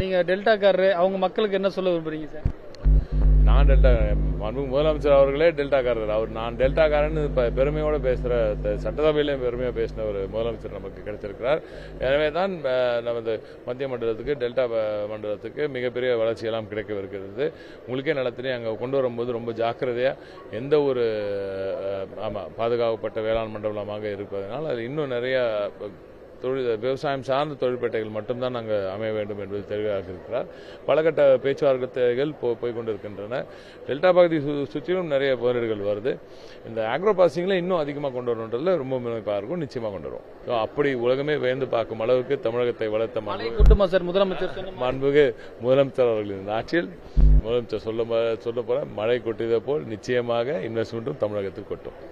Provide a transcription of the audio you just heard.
நீங்க டெல்டாக்காரரு அவங்க மக்களுக்கு என்ன சொல்ல விரும்புறீங்க சார் நான் டெல்டா மாண்பு முதலமைச்சர் அவர்களே டெல்டாக்காரர் அவர் நான் டெல்டாக்காரன் பெருமையோட பேசுற த- சட்டசபையிலே பெருமையா பேசின ஒரு முதலமைச்சர் நமக்கு கிடைத்திருக்கிறார் எனவே தான் அஹ், நமது மத்திய மண்டலத்துக்கு டெல்டா அஹ், மண்டலத்துக்கு மிகப்பெரிய வளர்ச்சியெல்லாம் கிடைக்கவிருக்கிறது உங்களுக்கே நிலத்திலே அங்கே கொண்டு வரும்போது ரொம்ப ஜாக்கிரதையா எந்த ஒரு அஹ், ஆமா பாதுகாக்கப்பட்ட வேளாண் மண்டலமாக இருப்பதனால் அது இன்னும் நிறைய தொழில் விவசாயம் சார்ந்த தொழிற்பேட்டைகள் மட்டும்தான் அங்கே அமைய வேண்டும் என்பது தெளிவாக இருக்கிறார் பலகட்ட பேச்சுவார்த்தைகள் போ போய் கொண்டிருக்கின்றன டெல்டா பகுதி சு சுற்றிலும் நிறைய முதலீடுகள் வருது இந்த ஆக்ரோ ப்ராசஸிங்கில் இன்னும் அதிகமாக கொண்டு வரணுன்றதுல ரொம்ப முனைப்பாக இருக்கும் நிச்சயமாக கொண்டு வரும் So, அப்படி உலகமே வேந்து பார்க்கும் அளவுக்கு தமிழகத்தை வளர்த்த மழை மாண்பு கொட்டுமா சார் முதலமைச்சர் சொன்ன மாதிரி? மாண்புமிகு முதலமைச்சர் அவர்களின் இந்த ஆட்சியில் முதலமைச்சர் சொல்ல சொல்ல போற மழை கொட்டியதை போல் நிச்சயமாக இன்வெஸ்ட்மெண்ட்டும் தமிழகத்தில் கொட்டும்